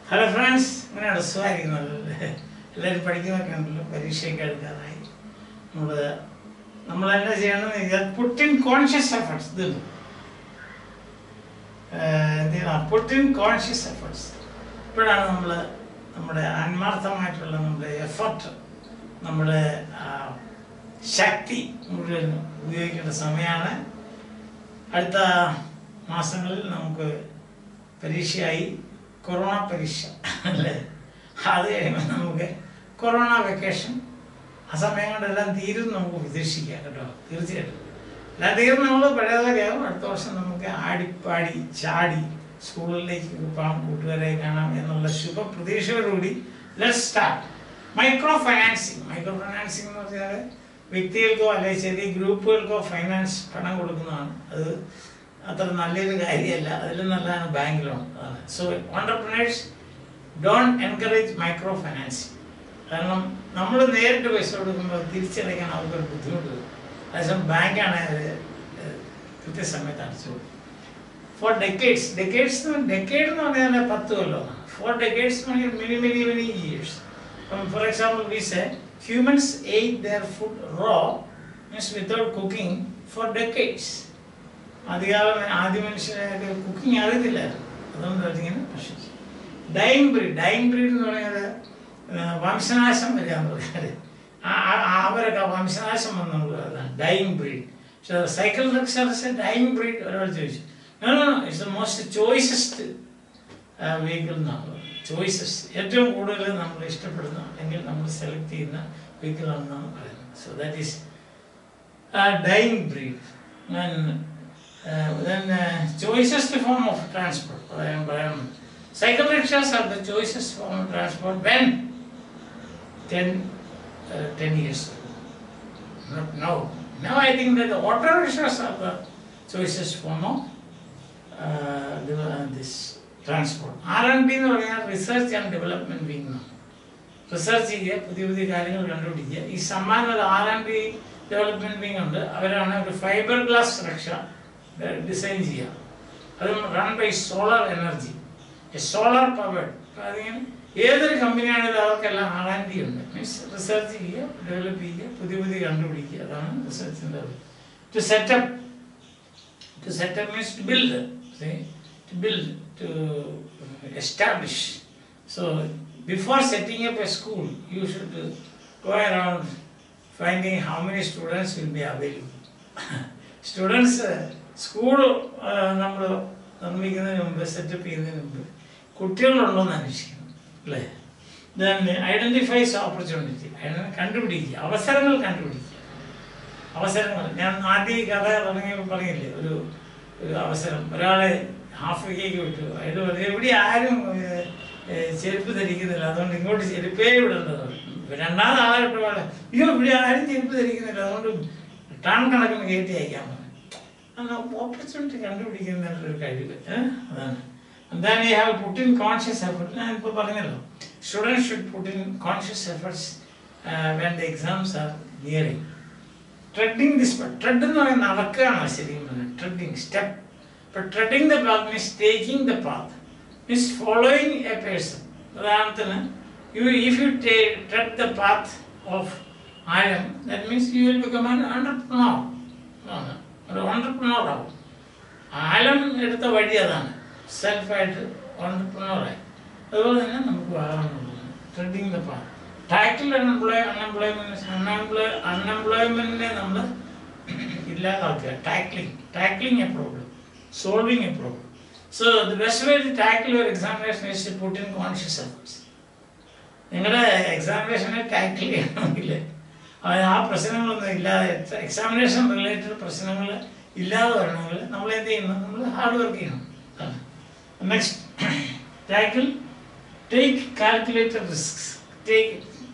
Hello friends ഇങ്ങനെയാണ് സുഖമായിരിക്കുന്നത് എല്ലാവരും പഠിക്കുന്നൊക്കെ ഉണ്ടല്ലോ പരീക്ഷയൊക്കെ എടുക്കാറായി നമ്മൾ നമ്മൾ എന്താ ചെയ്യണമെന്ന് പുട്ട് ഇൻ കോൺഷ്യസ് എഫേർട്സ് ഇത് എന്ത് ചെയ്യണം പുട്ട് ഇൻ കോൺഷ്യസ് എഫേർട്സ് ഇപ്പോഴാണ് നമ്മൾ നമ്മുടെ ആത്മാർത്ഥമായിട്ടുള്ള നമ്മുടെ എഫർട്ട് നമ്മുടെ ആ, ശക്തി മുഴുവൻ ഉപയോഗിക്കേണ്ട സമയമാണ് അടുത്ത മാസങ്ങളിൽ നമുക്ക് പരീക്ഷയായി കൊറോണ പരീക്ഷ അല്ലേ അത് കഴിയുമ്പോൾ നമുക്ക് കൊറോണ വെക്കേഷൻ ആ സമയം കൊണ്ടെല്ലാം തീരും നമുക്ക് പ്രതീക്ഷിക്കാം കേട്ടോ തീർച്ചയായിട്ടും എല്ലാം തീർന്ന് നമ്മൾ പഴയതുപോലെയാവും അടുത്ത വർഷം നമുക്ക് ആടിപ്പാടി ചാടി സ്കൂളിലേക്ക് പോകാം കൂട്ടുകാരെ കാണാം എന്നുള്ള ശുഭ പ്രതീക്ഷയോടുകൂടി let start micro financing micro financing എന്ന് പറഞ്ഞാൽ വ്യക്തികൾക്കോ അല്ലെങ്കിൽ ചെറിയ ഗ്രൂപ്പുകൾക്കോ ഫൈനാൻസ് പണം കൊടുക്കുന്നതാണ് അത് അത്ര നല്ലൊരു കാര്യമല്ല അതിലും നല്ലതാണ് ബാങ്ക് ലോൺ അതാണ് so entrepreneurs don't encourage micro financing കാരണം നമ്മൾ നേരിട്ട് പൈസ കൊടുക്കുമ്പോൾ തിരിച്ചടയ്ക്കാൻ അവർക്കൊരു ബുദ്ധിമുട്ട് വരും അതേസമയം ബാങ്കാണ് അവർ കൃത്യസമയത്ത് അടച്ചു കൊടുക്കും ഫോർ ഡെക്കേഡ്സ് ഡെക്കേഡ്സ് ഡെക്കേഡ് എന്ന് പറഞ്ഞാൽ പത്ത് കൊല്ലമാണ് ഫോർ ഡെക്കേഡ്സ് എന്ന് പറഞ്ഞാൽ many many many years for example we say humans ate their food raw means without cooking for decades അധികാരം ആദ്യ മനുഷ്യരെ കുക്കിംഗ് അറിയത്തില്ലായിരുന്നു അതുകൊണ്ട് അവരിങ്ങനെ ഭക്ഷിച്ചു ഡൈങ് ബ്രീഡ് ഡൈങ് ബ്രീഡ് എന്ന് പറയുന്നത് ആ, വംശനാശം വരിക എന്ന് പറഞ്ഞാൽ ആ- ആ- ആ അവരൊക്കെ വംശനാശം വന്നുള്ളതാണ് ഡൈങ് ബ്രീഡ് പക്ഷെ സൈക്കിൾ റിക്ഷ ഡൈങ് ബ്രീഡ് ഒരാൾ ചോദിച്ചു it's the most choicest vehicle എന്നാണ് ചോയ്സസ് ഏറ്റവും കൂടുതൽ നമ്മൾ ഇഷ്ടപ്പെടുന്ന അല്ലെങ്കിൽ നമ്മൾ സെലക്ട് ചെയ്യുന്ന വെഹിക്കിൾ ആണെന്നാണ് പറയുന്നത് so that is dying breed then uh, choicest form of transport പറയാൻ പറയാൻ cycle rickshaws are the choicest form of transport when 10 uh, 10 years ago not now now i think that the auto rickshaws are the choicest form of uh, the, uh, this transport R&D എന്ന് പറഞ്ഞാൽ research and development wing എന്നാണ് research ചെയ്യുക പുതിയ പുതിയ കാര്യങ്ങൾ കണ്ടുപിടിക്കുക ഈ സമ്മാനം ഒരു R and D development wing ഉണ്ട് അവരാണ് ഒരു ഫൈബർ ഗ്ലാസ് രക്ഷ ഡിസൈൻ ചെയ്യുക അത് run by solar energy solar powered അതിങ്ങനെ ഏതൊരു കമ്പനിയാണെങ്കിലും അവർക്കെല്ലാം ആർ ആൻഡ് ഡി ഉണ്ട് മീൻസ് റിസർച്ച് ചെയ്യുക ഡെവലപ്പ് ചെയ്യുക പുതിയ പുതിയ കണ്ടുപിടിക്കുക അതാണ് റിസർച്ചിൻ്റെ to setup to set up means to build, see, to build, to establish. So before setting up a school, you should uh, go around finding how many students will be available. students, school നമ്മൾ നിർമ്മിക്കുന്നതിന് മുമ്പ് setup ചെയ്യുന്നതിന് മുമ്പ് കുട്ടികളുണ്ടോയെന്ന് അന്വേഷിക്കണം അല്ലേ then identifies opportunity കണ്ടുപിടിക്കുക അവസരങ്ങൾ കണ്ടുപിടിക്കുക അവസരങ്ങൾ ഞാൻ ആദ്യം ഈ കഥ തുടങ്ങിയപ്പോൾ പറഞ്ഞില്ലേ ഒരു ഒരു അവസരം ഒരാളെ ആഫ്രിക്കയ്ക്ക് വിട്ടു അയാൾ പറഞ്ഞു എവിടെ ആരും ഏഹ്, ഏഹ്, ചെരുപ്പ് ധരിക്കുന്നില്ല അതുകൊണ്ട് ഇങ്ങോട്ട് ചെരുപ്പേ വിടേണ്ടത് രണ്ടാമത് ആളെ വിട്ട അയ്യോ ഇവിടെ ആരും ചെരുപ്പ് ധരിക്കുന്നില്ല അതുകൊണ്ട് ടൺ കണക്കിന് കയറ്റി അയക്കാൻ പറഞ്ഞു അങ്ങനെ ഓപ്പർച്യൂണിറ്റി കണ്ടുപിടിക്കുന്നതിനുള്ള ഒരു കഴിവ് ഏഹ്? അതാണ് എന്താണ് ഈ have put in conscious effort ഞാൻ ഇപ്പോൾ പറഞ്ഞല്ലോ students should put in conscious efforts when the exams are nearing treading this tread എന്ന് പറയുന്നത് നടക്കുകയാണ് ശരിക്കും പറഞ്ഞാൽ ട്രെഡിങ് സ്റ്റെപ്പ് ഇപ്പൊ treading the path means taking the path means following a person ഉദാഹരണത്തിന് you if you tread the path of ആഴം that means you will become an entrepreneur ഒരു entrepreneur ആവും ആഴം എടുത്ത വഴി അതാണ് സെൽഫായിട്ട് ഓണ്ടർപ്രണറായി അതുപോലെ തന്നെ നമുക്ക് ആകാമെന്നുള്ളത് treading the path tackle unemploy unemployment unemploy അൺഎംപ്ലോയ്മെന്റിനെ നമ്മൾ ഇല്ലാതാക്കുക tackling tackling a problem solving a problem so the best way to tackle your examination is to put in conscious efforts നിങ്ങളുടെ എക്സാമിനേഷനെ ടാക്കിൾ ചെയ്യണമെങ്കിൽ അത് ആ പ്രശ്നങ്ങളൊന്നും ഇല്ലാതെ എക്സാമിനേഷൻ റിലേറ്റഡ് പ്രശ്നങ്ങൾ ഇല്ലാതെ വരണമെങ്കിൽ നമ്മൾ എന്ത് ചെയ്യണം നമ്മൾ ഹാർഡ് വർക്ക് ചെയ്യണം next tackle take calculated risk take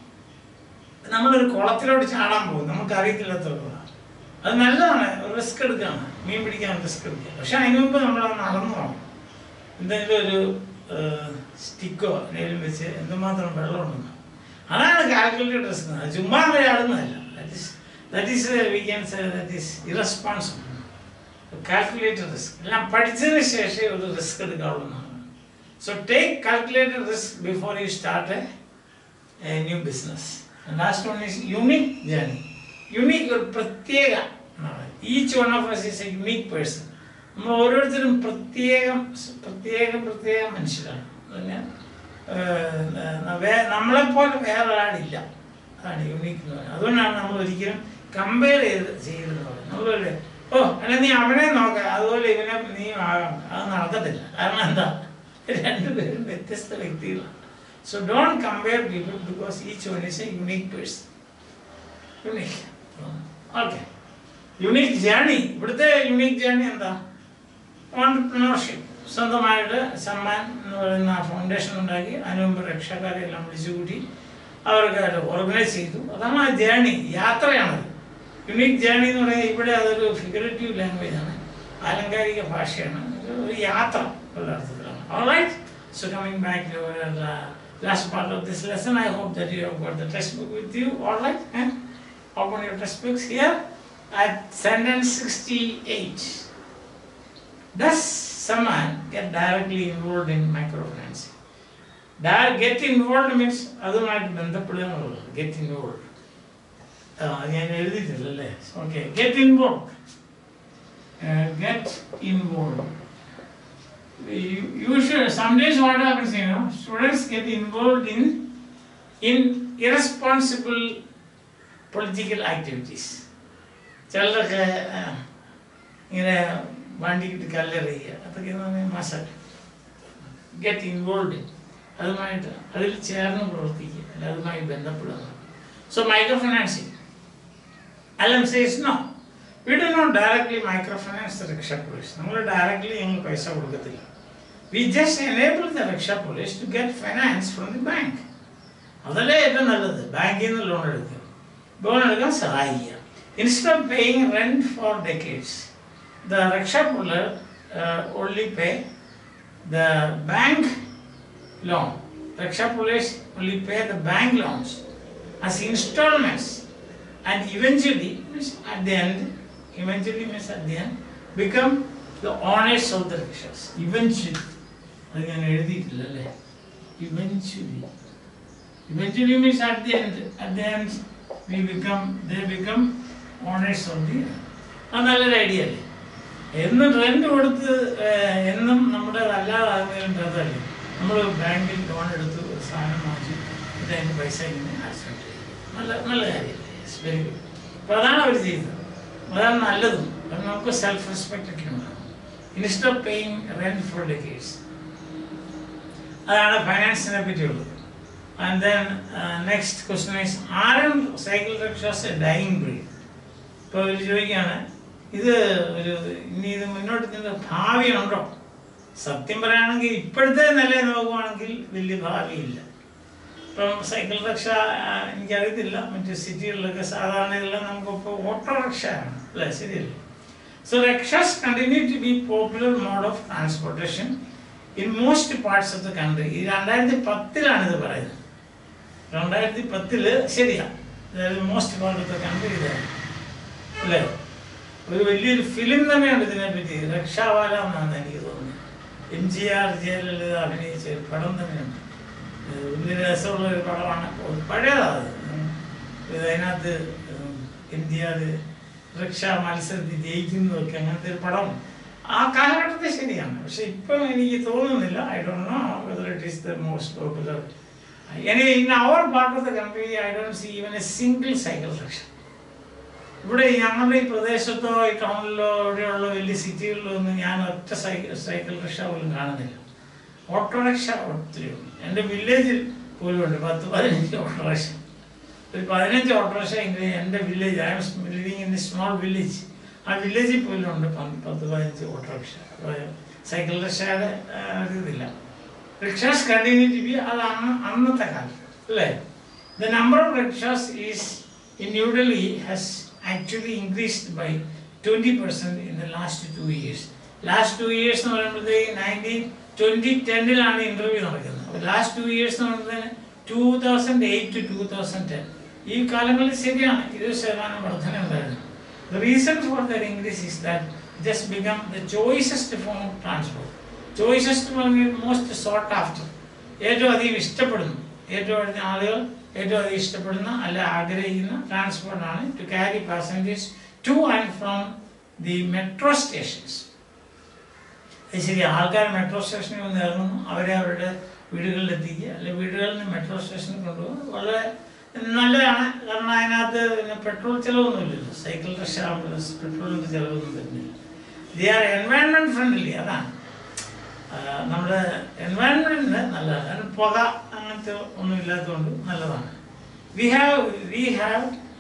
നമ്മളൊരു കുളത്തിലോട്ട് ചാടാൻ പോകും നമുക്ക് അറിയത്തില്ലാത്തവരാണ് അത് നല്ലതാണ് റിസ്ക് എടുക്കുകയാണ് മീൻ പിടിക്കാൻ റിസ്ക് എടുക്കുക പക്ഷെ അതിനു മുമ്പ് നമ്മൾ അത് നടന്നു പോകണം എന്തെങ്കിലും ഒരു സ്റ്റിക്കോ എന്തെങ്കിലും വെച്ച് എന്തുമാത്രം വെള്ളം ഉണ്ടെന്ന് അതാണ് കാൽക്കുലേറ്റഡ് റിസ്ക് അത് ചുമ്മാ അവർ ആടുന്നതല്ല that is that is we can say that is irresponsible calculated risk എല്ലാം പഠിച്ചതിന് ശേഷം ഒരു റിസ്ക് എടുക്കാവുള്ളൂ എന്നാണ് So take calculated risk before you start a, a new business. And last one is unique journey. Unique ഒരു പ്രത്യേക each one of us is a unique person. നമ്മൾ ഓരോരുത്തരും പ്രത്യേകം പ്രത്യേക പ്രത്യേക മനുഷ്യരാണ് പിന്നെ നമ്മളെപ്പോലെ വേറെ ഒരാളില്ല അതാണ് യുണീക്ക് എന്ന് പറയുന്നത് അതുകൊണ്ടാണ് നമ്മൾ ഒരിക്കലും കമ്പയർ ചെയ്ത് ചെയ്തെന്ന് പറയുന്നത് നമ്മളൊരു ഓ അല്ല നീ അവനെ നോക്കാം അതുപോലെ ഇവനെ നീ ആകാം അത് നടക്കത്തില്ല കാരണം എന്താ രണ്ടുപേരും വ്യത്യസ്ത വ്യക്തികളാണ് so don't compare people because each one is a unique person unique okay unique journey ഇവിടുത്തെ യുണീക്ക് ജേണി എന്താ ഓണ്ടർപ്രണർഷിപ്പ് സ്വന്തമായിട്ട് സമ്മാൻ എന്ന് പറയുന്ന ഫൗണ്ടേഷൻ ഉണ്ടാക്കി അതിനു മുമ്പ് രക്ഷക്കാരെ എല്ലാം വിളിച്ചു കൂട്ടി അവർക്ക് അത് ഓർഗനൈസ് ചെയ്തു അതാണ് ആ ജേണി യാത്രയാണത് യുണീക്ക് ജേണി എന്ന് പറയുന്നത് ഇവിടെ അതൊരു ഫിഗറേറ്റീവ് ലാംഗ്വേജ് ആണ് ആലങ്കാരിക ഭാഷയാണ് ഇത് ഒരു യാത്ര ഉള്ള അർത്ഥത്തിലാണ് alright so coming back to last part of this lesson I hope that you have got the text book with you alright open your text books here at sentence 68 does someone get directly involved in microfinancing Di- get involved means അതുമായിട്ട് ബന്ധപ്പെടുക എന്നുള്ളത് get involve ഞാൻ എഴുതിയിട്ടില്ലല്ലേ okay get involve get involve you should sometimes what happens you know students get involved in in irresponsible political activities ചിലരൊക്കെ ആ, ഇങ്ങനെ വണ്ടിക്കിട്ട് കല്ലെറിയുക അതൊക്കെ masala get involve അതുമായിട്ട് അതിൽ ചേർന്ന് പ്രവർത്തിക്കുക അല്ല അതുമായി ബന്ധപ്പെടുക so micro financing Alam says no we do not directly micro finance rickshaw pullers നമ്മൾ ഡയറക്ട്ലി ഞങ്ങൾ പൈസ കൊടുക്കത്തില്ല we just enable the rickshaw pullers to get finance from the bank അതല്ലേ ഏറ്റവും നല്ലത് ബാങ്കിൽ നിന്ന് ലോൺ എടുക്കുക ലോൺ എടുക്കാൻ സഹായിക്കുക instead of paying rent for decades the rickshaw puller only pay the bank loan. Raksha Police only pay the bank loans as installments and eventually, means at the end, eventually means at the end, become the owners of the rickshaws. Eventually. അത് ഞാൻ എഴുതിയിട്ടില്ലല്ലേ eventually eventually means at the end at the end we become they become owners of the അത് നല്ലൊരു idea അല്ലേ എന്നും rent കൊടുത്ത് ഏഹ്, എന്നും നമ്മുടെ അല്ലാതാകുന്നതിലും ഭേദമല്ലേ നമ്മൾ ബാങ്കിൽ ലോൺ എടുത്ത് ഒരു സാധനം വാങ്ങിച്ചു ഇത് അതിന് പൈസ ഇങ്ങനെ ആക്സിഡൻറ്റ് ചെയ്യും നല്ല നല്ല കാര്യമല്ലേ ഇറ്റ്സ് വെരി ഗുഡ് അപ്പോൾ അതാണ് അവർ ചെയ്തത് അതാണ് നല്ലതും അത് നമുക്ക് സെൽഫ് റെസ്പെക്റ്റ് ഒക്കെ ഉണ്ടാകും instead of paying rent for decades അതാണ് ഫൈനാൻസിനെ പറ്റിയുള്ളത് and then next question is ആരും സൈക്കിൾ റിക്ഷാസ് ഡൈയിങ് ബ്രീഡ് ഇപ്പോൾ അവർ ചോദിക്കുകയാണ് ഇത് ഒരു ഇനി ഇത് മുന്നോട്ട് ഇതിൻ്റെ ഭാവിയുണ്ടോ സത്യം പറയുകയാണെങ്കിൽ ഇപ്പോഴത്തെ നിലയെ നോക്കുവാണെങ്കിൽ വലിയ ഭാവിയില്ല ഇപ്പം സൈക്കിൾ റിക്ഷ ആ, എനിക്കറിയത്തില്ല മറ്റു സിറ്റികളിലൊക്കെ സാധാരണ ഇതെല്ലാം നമുക്കിപ്പോൾ ഓട്ടോറിക്ഷയാണ് അല്ലേ ശരിയല്ലേ so rickshaws continue to be popular mode of transportation in most parts of the country ഈ രണ്ടായിരത്തി പത്തിലാണ് ഇത് പറയുന്നത് രണ്ടായിരത്തി പത്തില് ശരിയാ most part of the country ഇതാണ് അല്ലേ ഒരു വലിയൊരു ഫിലിം തന്നെയുണ്ട് ഇതിനെപ്പറ്റി രക്ഷാവാല എന്നാണ് എനിക്ക് തോന്നുന്നത് എം ജി ആർ ജയലളിത അഭിനയിച്ച ഒരു പടം തന്നെയുണ്ട് ഏഹ് വലിയ രസമുള്ള ഒരു പടമാണ് ഒരു പഴയതാണ് അത്. ഉം. ഇത് അതിനകത്ത് എം ജി ആർ റിക്ഷ മത്സരത്തിൽ ജയിക്കുന്നതൊക്കെ അങ്ങനത്തെ ഒരു പടം ആ കാലഘട്ടത്തിൽ ശരിയാണ് പക്ഷെ ഇപ്പം എനിക്ക് തോന്നുന്നില്ല I don't know whether it is the most popular ഇനി in our part of the country I don't see even a single cycle rickshaw ഇവിടെ ഈ ഞങ്ങളുടെ ഈ പ്രദേശത്തോ ഈ ടൗണിലോ ഇവിടെയുള്ള വലിയ സിറ്റികളിലോ ഒന്നും ഞാൻ ഒറ്റ സൈക്കിൾ സൈക്കിൾ റിക്ഷ പോലും കാണുന്നില്ല ഓട്ടോറിക്ഷ ഒത്തിരി ഉണ്ട് എൻ്റെ വില്ലേജിൽ പോലും ഉണ്ട് പത്ത് പതിനഞ്ച് ഓട്ടോറിക്ഷ ഒരു പതിനഞ്ച് ഓട്ടോറിക്ഷ എങ്കിലും എൻ്റെ village I'm living in small village ആ വില്ലേജിൽ പോലും ഉണ്ട് പ- പത്ത് പതിനഞ്ച് ഓട്ടോറിക്ഷ അപ്പോൾ സൈക്കിൾ റിക്ഷയുടെ ആ, ഒരു ഇതില്ല റിക്ഷാസ് കണ്ടിന്യൂ ടു ബി അത് അന്ന് അന്നത്തെ കാലം അല്ലേ the number of rickshaws is in New Delhi has actually increased by twenty percent in the last two years last two years എന്ന് പറയുമ്പോഴത്തേക്ക് നയൻറ്റീൻ ട്വൻറ്റി ടെന്നിലാണ് ഇൻ്റർവ്യൂ നടക്കുന്നത് അപ്പോൾ ലാസ്റ്റ് ടു ഇയേഴ്സ് എന്ന് പറയുന്നത് two thousand eight to two thousand ten ഈ കാലങ്ങളിൽ ശരിയാണ് ഇരുപത് ശതമാനം വർധന ഉണ്ടായിരുന്നു The reason for that increase is that it has become the choicest form of transport. Choices പറഞ്ഞാൽ മോസ്റ്റ് സോട്ട് ആഫ്റ്റർ ഏറ്റവും അധികം ഇഷ്ടപ്പെടുന്നു ഏറ്റവും അധികം ആളുകൾ ഏറ്റവും അധികം ഇഷ്ടപ്പെടുന്ന അല്ല ആഗ്രഹിക്കുന്ന ട്രാൻസ്പോർട്ടാണ് to carry passengers to and from the metro stations അത് ശരി ആൾക്കാർ മെട്രോ സ്റ്റേഷനിൽ വന്ന് ഇറങ്ങുന്നു അവരെ അവരുടെ വീടുകളിൽ എത്തിക്കുക അല്ലെങ്കിൽ വീടുകളിൽ നിന്ന് മെട്രോ സ്റ്റേഷനിൽ കൊണ്ടുപോകും വളരെ നല്ലതാണ് കാരണം അതിനകത്ത് പിന്നെ പെട്രോൾ ചിലവൊന്നുമില്ലല്ലോ സൈക്കിൾ റിക്ഷ ആകുമ്പോൾ പെട്രോളിൻ്റെ ചിലവൊന്നും വരുന്നില്ല ദി ആർ എൻവയൺമെൻറ്റ് ഫ്രണ്ട്ലി അതാണ് ആ, നമ്മുടെ എൻവയൺമെൻറ്റിന് നല്ലതാണ് കാരണം പുക അങ്ങനത്തെ ഒന്നും ഇല്ലാത്തതുകൊണ്ട് നല്ലതാണ് we have we have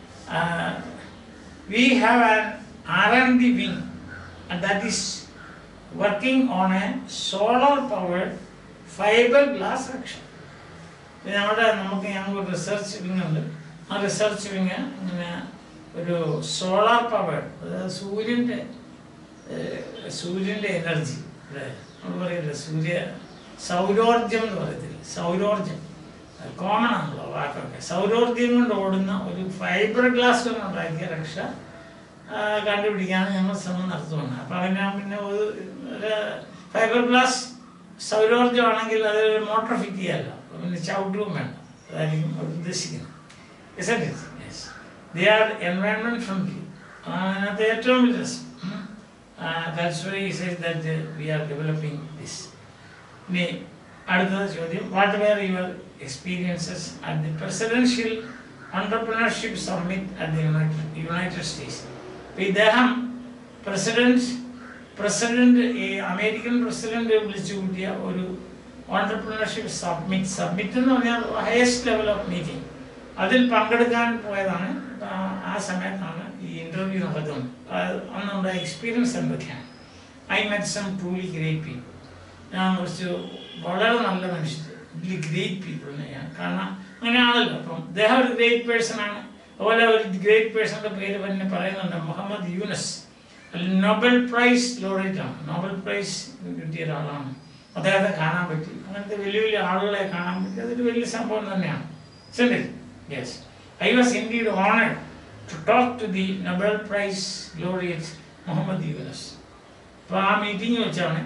we have an R and D wing that is working on a solar powered fibre glass action നമ്മുടെ നമുക്ക് ഞങ്ങൾക്ക് ഒരു റിസർച്ച് വിങ് ഉണ്ട് ആ റിസർച്ച് വിങ് ഇങ്ങനെ ഒരു സോളാർ പവേർഡ് അതായത് സൂര്യൻ്റെ ഏഹ്, സൂര്യൻ്റെ എനർജി അല്ലേ നമ്മൾ പറയില്ല സൂര്യ സൗരോർജം എന്ന് പറയത്തില്ല സൗരോർജം കോമൺ ആണല്ലോ വാക്കൊക്കെ സൗരോർജം കൊണ്ട് ഓടുന്ന ഒരു ഫൈബർ ഗ്ലാസ് കൊണ്ട് ഉണ്ടാക്കിയ രക്ഷ ആ, കണ്ടുപിടിക്കാൻ ഞങ്ങൾ ശ്രമം നടത്തുന്നുണ്ട് അപ്പം അതിന് പിന്നെ ഒരു ഒരു ഫൈബർ ഗ്ലാസ് സൗരോർജ്ജമാണെങ്കിൽ അതൊരു മോട്ടോർ ഫിറ്റ് ചെയ്യാമല്ലോ അപ്പം പിന്നെ ചവിട്ടും വേണ്ട അതായിരിക്കും അവർ ഉദ്ദേശിക്കുന്നത് Isn't it? Yes. They are environment friendly. അതിനകത്ത് ഏറ്റവും വലിയ രസം ഉം. ആ, that's why he says that uh, we are developing this. ഇനി അടുത്ത ചോദ്യം what were your experiences at the presidential entrepreneurship summit at the United United States അപ്പോൾ ഇദ്ദേഹം പ്രസിഡന്റ് പ്രസിഡന്റ് ഈ അമേരിക്കൻ പ്രസിഡന്റ് വിളിച്ചു കൂട്ടിയ ഒരു ഓണ്ടർപ്രണർഷിപ്പ് സബ്മിറ്റ് സബ്മിറ്റ് എന്ന് പറഞ്ഞാൽ ഹയസ്റ്റ് ലെവൽ ഓഫ് മീറ്റിംഗ് അതിൽ പങ്കെടുക്കാൻ പോയതാണ് ആ- ആ സമയത്താണ് ഈ ഇന്റർവ്യൂ നടക്കുന്നത് അത് അന്നുള്ള എക്സ്പീരിയൻസ് എന്തൊക്കെയാണ് I met some truly great people ഞാൻ കുറച്ച് വളരെ നല്ല മനുഷ്യർ ഗ്രേറ്റ് പീപ്പിളിനെ ഞാൻ കാണാം അങ്ങനെയാണല്ലോ അപ്പം അദ്ദേഹം ഒരു ഗ്രേറ്റ് പേഴ്സൺ ആണ് അതുപോലെ ഒരു ഗ്രേറ്റ് പേഴ്സണിന്റെ പേര് തന്നെ പറയുന്നുണ്ട് Muhammad Yunus Nobel prize laureate ആണ് നോബൽ പ്രൈസ് കിട്ടിയ ഒരാളാണ് അദ്ദേഹത്തെ കാണാൻ പറ്റി അങ്ങനത്തെ വലിയ വലിയ ആളുകളെ കാണാൻ പറ്റി അതൊരു വലിയ സംഭവം തന്നെയാണ് ശരി yes I was indeed honoured to talk to the Nobel prize laureate Muhammad Yunus അപ്പോൾ ആ മീറ്റിംഗ് വെച്ചാണ്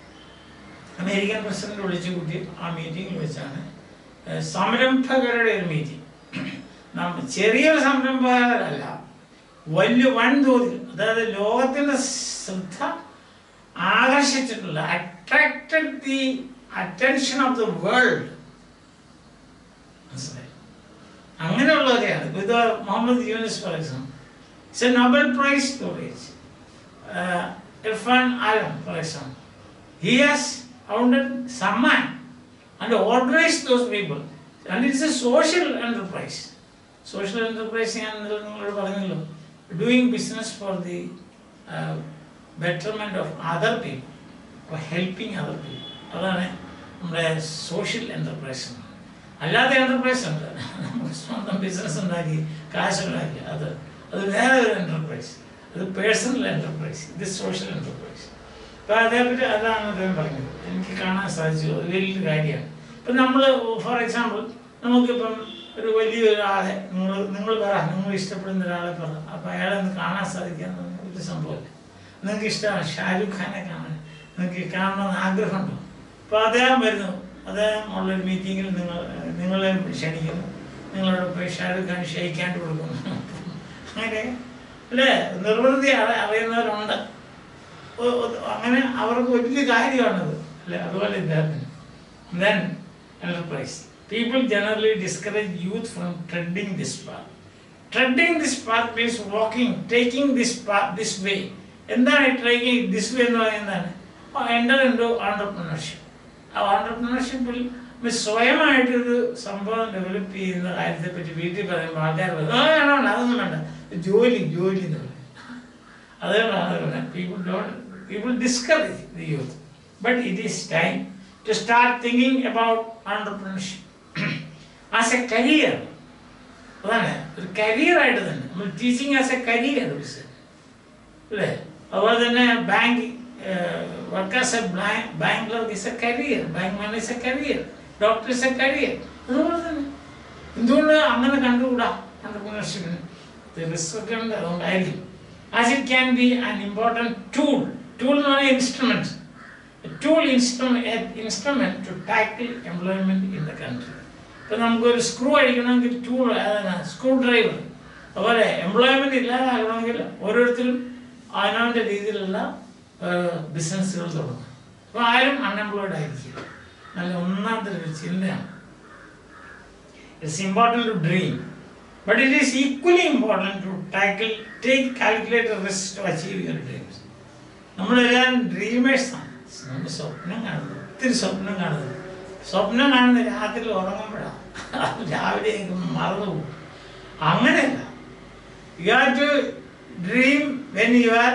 അമേരിക്കൻ പ്രസിഡന്റ് വിളിച്ചു കൂട്ടി ആ മീറ്റിംഗിൽ വെച്ചാണ് ഏഹ്, സംരംഭകരുടെ ഒരു മീറ്റിംഗ് നമ്മ ചെറിയൊരു സംരംഭകരല്ല വലിയ വൻതോതിൽ അതായത് ലോകത്തിന്റെ ശ്രദ്ധ ആകർഷിച്ചിട്ടുള്ള attracted the attention of the world മനസ്സിലായി അങ്ങനെയുള്ളവരെയാണ് ഇത് Muhammad Yunus for example it's a Nobel prize laureate Irfan Alam for example he has founded Samman and organized those people. And it's a social enterprise. Social enterprise ഞാൻ ഇന്നലെ നിങ്ങളോട് പറഞ്ഞല്ലോ doing business for the betterment of other people for helping other people അതാണ് നമ്മുടെ social enterprise അല്ലാത്ത enterprise ഉണ്ട് നമുക്ക് സ്വന്തം ബിസിനസ് ഉണ്ടാക്കി കാശുണ്ടാക്കി അത് അത് വേറെ ഒരു എൻ്റർപ്രൈസ് അത് പേഴ്സണൽ എൻ്റർപ്രൈസ് ഇത് സോഷ്യൽ എൻ്റർപ്രൈസ് അപ്പോൾ അതേപറ്റി അതാണ് അദ്ദേഹം പറഞ്ഞത് എനിക്ക് കാണാൻ സാധിച്ചു അത് വലിയൊരു കാര്യമാണ് ഇപ്പം നമ്മൾ ഫോർ എക്സാമ്പിൾ നമുക്കിപ്പം ഒരു വലിയൊരാളെ നിങ്ങൾ നിങ്ങൾ പറ നിങ്ങൾ ഇഷ്ടപ്പെടുന്ന ഒരാളെ പറ അപ്പോൾ അയാളെ ഒന്ന് കാണാൻ സാധിക്കാൻ ഒരു സംഭവമില്ല നിങ്ങൾക്ക് ഇഷ്ടമാണ് ഷാരൂഖ് ഖാനെ കാണാൻ നിങ്ങൾക്ക് കാണണമെന്ന് ആഗ്രഹമുണ്ടോ അപ്പോൾ അദ്ദേഹം വരുന്നു അദ്ദേഹം ഉള്ളൊരു മീറ്റിങ്ങിൽ നിങ്ങൾ നിങ്ങളെ ക്ഷണിക്കുന്നു നിങ്ങളോട് പോയി ഷാരൂഖ് ഖാൻ ക്ഷയിക്കാണ്ട് കൊടുക്കുന്നു അങ്ങനെ അല്ലേ നിർവൃതി അറി- അറിയുന്നവരുണ്ട് ഒ- ഒ- അങ്ങനെ അവർക്ക് വലിയ കാര്യമാണത് അല്ലേ അതുപോലെ ഇദ്ദേഹത്തിന് then enterprise people generally discourage youth from treading this path treading this path means walking taking this path this way എന്താണ് ഈ ട്രേക്കിംഗ് ദിസ് വേ എന്ന് പറയുന്നത് എന്താണ് എൻ്റർ ഇൻഡു ഓണ്ടർപ്രണർഷിപ്പ് ആ ഓണ്ടർപ്രണർഷിപ്പിൽ മീൻസ് സ്വയമായിട്ടൊരു സംഭവം ഡെവലപ്പ് ചെയ്യുന്ന കാര്യത്തെ പറ്റി വീട്ടിൽ പറയുമ്പോൾ ആൾക്കാർ പറയും ആ വേണ്ട വേണ്ട അതൊന്നും വേണ്ട ജോലി ജോലി എന്ന് പറയും അതുകൊണ്ടാണ് people don't people discourage the youth but it is time to start thinking about entrepreneurship as a career അതാണ് ഒരു കരിയറായിട്ട് തന്നെ നമ്മൾ ടീച്ചിങ് ആസ് എ കരിയർ അല്ലേ അതുപോലെ തന്നെ bank work as a bank clerk is a career bank man is a career doctor is a career അതുപോലെ തന്നെ എന്തുകൊണ്ട് അങ്ങനെ കണ്ടുകൂടാ ഓണ്ടർപ്രണർഷിപ്പിന് റിസ്ക് ഒക്കെ ഉണ്ട് അതുകൊണ്ടായിരിക്കും as it can be an important tool tool എന്ന് പറഞ്ഞാൽ instrument a tool instrument, an instrument to tackle employment in the country. ഇപ്പം നമുക്കൊരു സ്ക്രൂ അടിക്കണമെങ്കിൽ ടൂൾ അതാണ് സ്ക്രൂ ഡ്രൈവർ അതുപോലെ എംപ്ലോയ്മെന്റ് ഇല്ലാതാകണമെങ്കിൽ ഓരോരുത്തരും അവനവൻ്റെ രീതിയിലുള്ള ബിസിനസ്സുകൾ തുടങ്ങും അപ്പോൾ ആരും അൺഎംപ്ലോയ്ഡ് ആയിരിക്കില്ല നല്ല ഒന്നാമത്തെ ഒരു ചിന്തയാണ് it's important to dream but it is equally important to tackle take calculated risk to achieve your dreams നമ്മളെല്ലാം ഡ്രീമേഴ്സാണ് നമ്മൾ സ്വപ്നം കാണുന്നു ഒത്തിരി സ്വപ്നം കാണുന്നു സ്വപ്നം കാണുന്ന രാത്രി ഉറങ്ങുമ്പോഴാണ് രാവിലെ മറന്നു പോകും അങ്ങനെയല്ല you have to dream when you are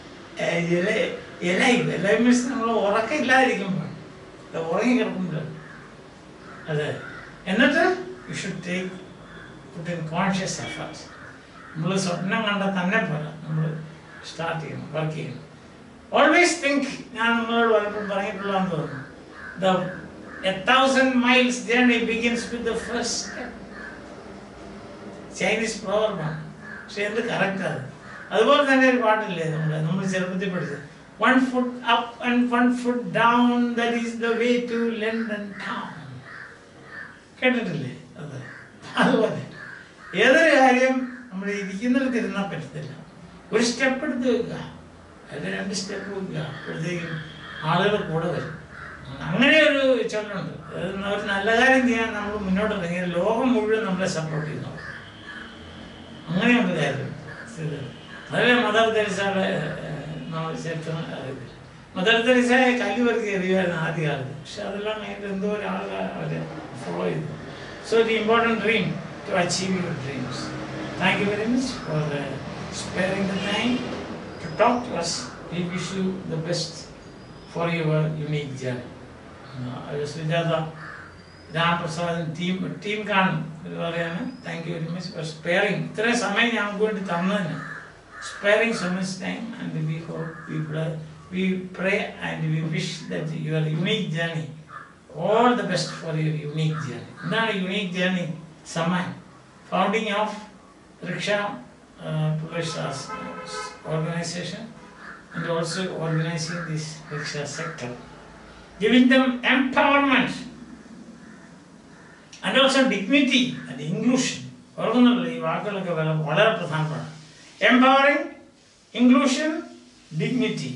alive alive means നമ്മൾ ഉറക്കമില്ലാതിരിക്കുമ്പോൾ ഉറങ്ങി കിടക്കുമ്പോൾ അതെ എന്നിട്ട് you should take put in conscious efforts നമ്മൾ സ്വപ്നം കണ്ടാൽ തന്നെ പോലെ നമ്മൾ സ്റ്റാർട്ട് ചെയ്യണം വർക്ക് ചെയ്യണം ഓൾവേസ് തിങ്ക് ഞാൻ നിങ്ങളോട് പലപ്പോഴും പറഞ്ഞിട്ടുള്ളതെന്ന് തോന്നുന്നു the a thousand miles journey begins with the first step Chinese പ്രോവർബാണ് പക്ഷെ എന്ത് കറക്റ്റ് അത് അതുപോലെ തന്നെ ഒരു പാട്ടില്ലേ നമ്മുടെ നമ്മൾ ചെറുപ്പത്തിൽ പഠിച്ചത് one foot up and one foot down that is the way to London town കേട്ടിട്ടില്ലേ അത് അതുപോലെ ഏതൊരു കാര്യം നമ്മൾ ഇരിക്കുന്നിടത്ത് ഇരുന്നാൽ പറ്റത്തില്ല ഒരു സ്റ്റെപ്പ് എടുത്ത് വെക്കുക അതിൽ രണ്ട് സ്റ്റെപ്പ് വെക്കുക അപ്പോഴത്തേക്കും ആളുകൾ കൂടെ വരും അങ്ങനെ ഒരു ചൊല്ലുണ്ട് അതായത് ഒരു നല്ല കാര്യം ചെയ്യാൻ നമ്മൾ മുന്നോട്ട് ഇറങ്ങിയാൽ ലോകം മുഴുവൻ നമ്മളെ സപ്പോർട്ട് ചെയ്യുന്നു അങ്ങനെയുണ്ട് കാര്യം അതല്ലേ മദർ തെരേസയുടെ നമ്മൾ ചരിത്രം അറിയത്തില്ല മദർ തെരേസയെ കല്ല് പെറുക്കി എറിയുമായിരുന്നു ആദ്യകാലത്ത് പക്ഷെ അതെല്ലാം കഴിഞ്ഞിട്ട് എന്തോ ഒരാളുകൾ അവരെ ഫോളോ ചെയ്തു so the important dream to achieve your dreams thank you very much for sparing the time to talk to us we wish you the best for your unique journey Sujatha Ramaprasadan team team കാണും ഇത് പറയാണ് thank you very much for sparing ഇത്രയും സമയം ഞങ്ങൾക്ക് വേണ്ടി തന്നതിന് sparing so much time and we hope we we pray and we wish that your unique journey all the best for your unique journey എന്താണ് unique journey Sammaan founding of rickshaw publishers organization and also organizing this rickshaw sector giving them empowerment and also dignity and inclusion ഓർക്കുന്നുണ്ടല്ലോ ഈ വാക്കുകളൊക്കെ വളരെ വളരെ പ്രധാനമാണ് empowering inclusion dignity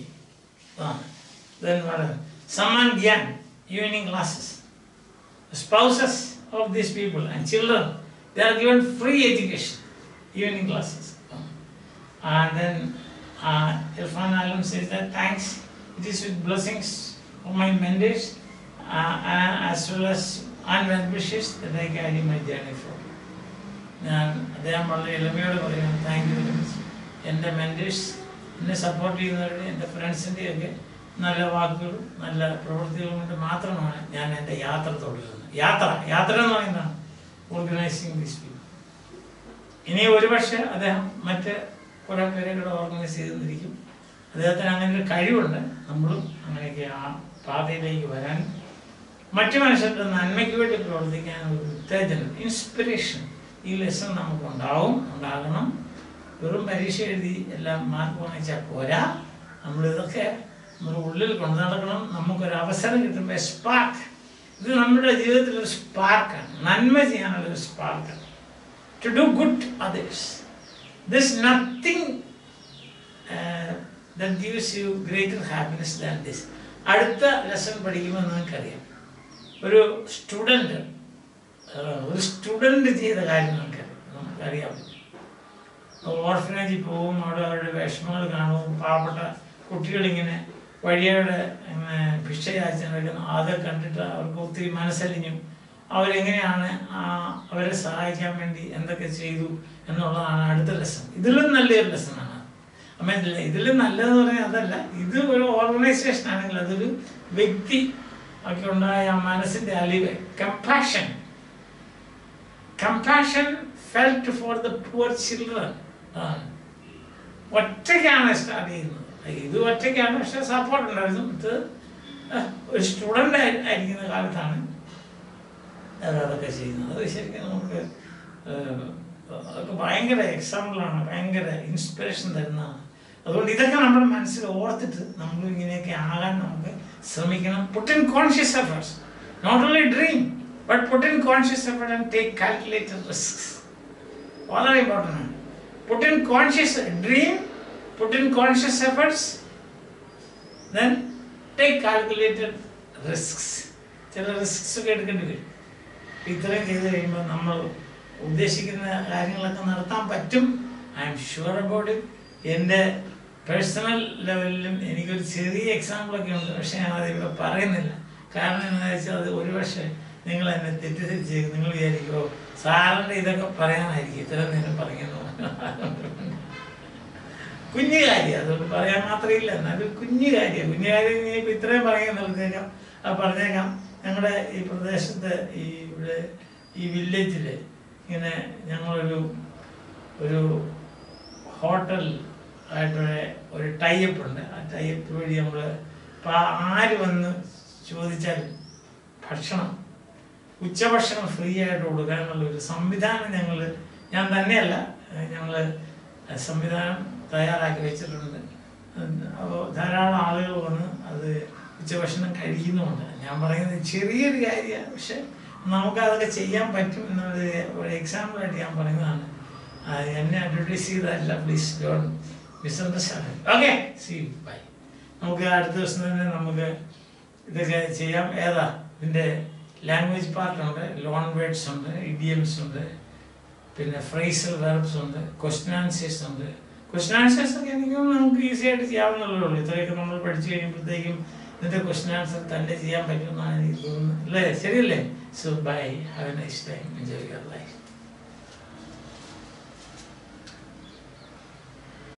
സമ്മാൻ ഗ്യാൻ evening classes spouses of these people and children they are given free education evening classes and then uh, Irfan Alam says that thanks it is with blessings of my mentors uh, uh, as well as and well wishes that I carry my journey forward. ഞാൻ അദ്ദേഹം വളരെ എളിമയോട് പറയുന്നു thank you very much എൻ്റെ mentors എന്നെ support ചെയ്യുന്നവരുടെ എൻ്റെ ഫ്രണ്ട്സിൻ്റെയൊക്കെ നല്ല വാക്കുകളും നല്ല പ്രവൃത്തികളും കൊണ്ട് മാത്രമാണ് ഞാൻ എൻ്റെ യാത്ര തുടരുന്നത് യാത്ര യാത്ര എന്ന് പറയുന്നതാണ് ഓർഗനൈസിങ് ദിസ് പീപ്പിൾ ഇനി ഒരുപക്ഷെ അദ്ദേഹം മറ്റ് കുറേ പേരെ കൂടെ ഓർഗനൈസ് ചെയ്തിരിക്കും അദ്ദേഹത്തിന് അങ്ങനെ ഒരു കഴിവുണ്ട് നമ്മളും അങ്ങനെയൊക്കെ ആ പാതയിലേക്ക് വരാൻ മറ്റു മനുഷ്യരുടെ നന്മയ്ക്ക് വേണ്ടി പ്രവർത്തിക്കാൻ ഒരു ഉത്തേജനം ഇൻസ്പിറേഷൻ ഈ ലെസൺ നമുക്ക് ഉണ്ടാവും ഉണ്ടാകണം വെറും പരീക്ഷ എഴുതി എല്ലാം മാർക്ക് വാങ്ങിച്ചാൽ പോരാ നമ്മളിതൊക്കെ നമ്മുടെ ഉള്ളിൽ കൊണ്ടു നടക്കണം നമുക്കൊരു അവസരം കിട്ടുമ്പോൾ സ്പാർക്ക് ഇത് നമ്മുടെ ജീവിതത്തിൽ ഒരു സ്പാർക്കാണ് നന്മ ചെയ്യാനുള്ള ഒരു സ്പാർക്കാണ് to do good others this nothing that gives you greater happiness than this അടുത്ത ലെസൺ പഠിക്കുമ്പോൾ നിങ്ങൾക്കറിയാം ഒരു സ്റ്റുഡൻറ്റ് ഒരു സ്റ്റുഡൻറ്റ് ചെയ്ത കാര്യം നമുക്കറിയാം നമുക്കറിയാം ഓർഫനേജിൽ പോവും അവിടെ അവരുടെ വിഷമങ്ങൾ കാണും പാവപ്പെട്ട കുട്ടികളിങ്ങനെ വഴിയുടെ ഇങ്ങനെ ഭിക്ഷ യാചന എടുക്കുന്നു അത് കണ്ടിട്ട് അവർക്ക് ഒത്തിരി മനസ്സലിഞ്ഞു അവരെങ്ങനെയാണ് ആ അവരെ സഹായിക്കാൻ വേണ്ടി എന്തൊക്കെ ചെയ്തു എന്നുള്ളതാണ് അടുത്ത ലെസൺ ഇതിലും നല്ലൊരു ലെസണാണ് അമ്മ ഇതിലും നല്ലതെന്ന് പറഞ്ഞാൽ അതല്ല ഇത് ഒരു ഓർഗനൈസേഷൻ ആണെങ്കിൽ അതൊരു വ്യക്തി ഒക്കെ ഉണ്ടായ ആ മനസ്സിൻ്റെ അലിവ് compassion compassion felt for the poor children ഒറ്റയ്ക്കാണ് സ്റ്റാർട്ട് ചെയ്യുന്നത് ഇത് ഒറ്റയ്ക്കാണ് പക്ഷെ സപ്പോർട്ട് ഉണ്ടായിരുന്നു ഇത് ഒരു സ്റ്റുഡൻ്റ് ആയിരിക്കുന്ന കാലത്താണ് അത് അതൊക്കെ ചെയ്യുന്നത് അത് ശരിക്കും നമുക്ക് അതൊക്കെ ഭയങ്കര എക്സാമ്പിളാണ് ഭയങ്കര ഇൻസ്പിറേഷൻ തരുന്നതാണ് അതുകൊണ്ട് ഇതൊക്കെ നമ്മുടെ മനസ്സിൽ ഓർത്തിട്ട് നമ്മൾ ഇങ്ങനെയൊക്കെ ആകാൻ നമുക്ക് ശ്രമിക്കണം put in conscious efforts not only dream but put in conscious effort and take calculated risks വളരെ ഇമ്പോർട്ടൻ്റ് ആണ് put in conscious dream put in conscious efforts then take calculated risks ചില റിസ്ക്സ് ഒക്കെ എടുക്കേണ്ടി വരും ഇത്രയും ചെയ്ത് കഴിയുമ്പോൾ നമ്മൾ ഉദ്ദേശിക്കുന്ന കാര്യങ്ങളൊക്കെ നടത്താൻ പറ്റും I'm sure about it എൻ്റെ പേഴ്സണൽ ലെവലിലും എനിക്കൊരു ചെറിയ എക്സാമ്പിളൊക്കെ ഉണ്ട് പക്ഷേ ഞാനത് ഇവിടെ പറയുന്നില്ല കാരണം എന്താണെന്ന് വെച്ചാൽ അത് ഒരുപക്ഷെ നിങ്ങൾ എന്നെ തെറ്റിദ്ധരിച്ചേക്കും നിങ്ങൾ വിചാരിക്കുമോ സാറിൻ്റെ ഇതൊക്കെ പറയാനായിരിക്കും ഇത്ര നേരം പറയുന്നു കുഞ്ഞു കാര്യം അതുകൊണ്ട് പറയാൻ മാത്രമില്ല എന്നാലും കുഞ്ഞു കാര്യം കുഞ്ഞു കാര്യം ഇനിയിപ്പോൾ ഇത്രയും പറയാൻ നിർത്തേക്കാം അത് പറഞ്ഞേക്കാം ഞങ്ങളുടെ ഈ പ്രദേശത്ത് ഈ ഇവിടെ ഈ വില്ലേജിൽ ഇങ്ങനെ ഞങ്ങളൊരു ഒരു ഹോട്ടൽ ആയിട്ടുള്ള ഒരു ടൈപ്പ് ഉണ്ട് ആ ടൈപ്പ് വഴി നമ്മൾ ഇപ്പം ആര് വന്ന് ചോദിച്ചാലും ഭക്ഷണം ഉച്ചഭക്ഷണം ഫ്രീ ആയിട്ട് കൊടുക്കാനുള്ള ഒരു സംവിധാനം ഞങ്ങൾ ഞാൻ തന്നെയല്ല ഞങ്ങൾ സംവിധാനം തയ്യാറാക്കി വെച്ചിട്ടുണ്ട് അപ്പോൾ ധാരാളം ആളുകൾ വന്ന് അത് ഉച്ചഭക്ഷണം കഴിക്കുന്നുമുണ്ട് ഞാൻ പറയുന്നത് ചെറിയൊരു കാര്യമാണ് പക്ഷെ നമുക്കതൊക്കെ ചെയ്യാൻ പറ്റും എന്നുള്ളത് ഒരു എക്സാമ്പിളായിട്ട് ഞാൻ പറയുന്നതാണ് ആ, എന്നെ അഡ്വർട്ടൈസ് ചെയ്തതല്ല please don't misunderstand okay see bye നമുക്ക് അടുത്ത ദിവസം തന്നെ നമുക്ക് ഇതൊക്കെ ചെയ്യാം ഏതാ ഇതിൻ്റെ ലാംഗ്വേജ് പാർട്ടുണ്ട് ലോൺ വേർഡ്സ് ഉണ്ട് ഇഡിയംസ് ഉണ്ട് പിന്നെ ഫ്രേസൽ വെർബ്സ് ഉണ്ട് ക്വസ്റ്റൻ ആൻസേഴ്സ് ഉണ്ട് ക്വസ്റ്റൻ ആൻസേഴ്സ് ഒക്കെ എനിക്ക് തോന്നുന്നു നമുക്ക് ഈസി ആയിട്ട് ചെയ്യാവുന്നതേ ഉള്ളൂ ഇത്രയൊക്കെ നമ്മൾ പഠിച്ചു കഴിയുമ്പോഴത്തേക്കും ഇതിൻ്റെ ക്വസ്റ്റൻ ആൻസർ തന്നെ ചെയ്യാൻ പറ്റുമെന്നാണ് എനിക്ക് തോന്നുന്നത് അല്ലേ ശരിയല്ലേ so bye have a nice time enjoy your life